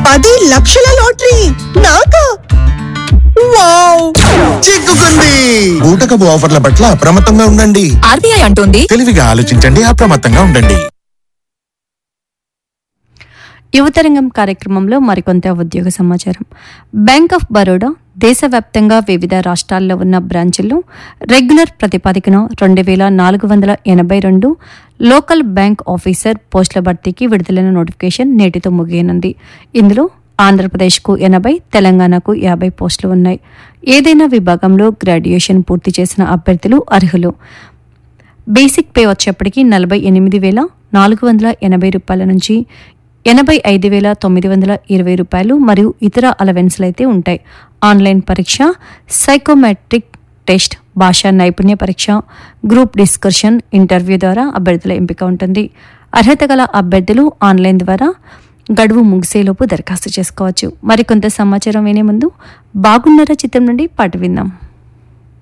పది లక్షల లాటరీ నాకా వావ్ చిక్కుకుంది ఊటకపు ఆఫర్ల పట్ల అప్రమత్తంగా ఉండండి ఆర్బీఐ అంటోంది తెలివిగా ఆలోచించండి అప్రమత్తంగా ఉండండి యువతరంగం కార్యక్రమంలో మరికొంత ఉద్యోగ సమాచారం బ్యాంక్ ఆఫ్ బరోడా దేశవ్యాప్తంగా వివిధ రాష్ట్రాల్లో ఉన్న బ్రాంచుల్లో రెగ్యులర్ ప్రతిపాదికన రెండు వేల నాలుగు వందల ఎనభై రెండు లోకల్ బ్యాంక్ ఆఫీసర్ పోస్టుల భర్తీకి విడుదలైన నోటిఫికేషన్ నేటితో ముగియనుంది ఇందులో ఆంధ్రప్రదేశ్కు ఎనభై తెలంగాణకు యాభై పోస్టులు ఉన్నాయి ఏదైనా విభాగంలో గ్రాడ్యుయేషన్ పూర్తి చేసిన అభ్యర్థులు అర్హులు బేసిక్ పే వచ్చేప్పటికి నలభై ఎనిమిది వేల నాలుగు వందల ఎనభై రూపాయల నుంచి ఎనభై ఐదు వేల తొమ్మిది వందల ఇరవై రూపాయలు మరియు ఇతర అలవెన్స్లు అయితే ఉంటాయి ఆన్లైన్ పరీక్ష సైకోమెట్రిక్ టెస్ట్ భాషా నైపుణ్య పరీక్ష గ్రూప్ డిస్కషన్ ఇంటర్వ్యూ ద్వారా అభ్యర్థుల ఎంపిక ఉంటుంది అర్హత గల అభ్యర్థులు ఆన్లైన్ ద్వారా గడువు ముగిసేలోపు దరఖాస్తు చేసుకోవచ్చు మరికొంత సమాచారం వినే ముందు బాగున్నారా చిత్రం నుండి పాట విందాం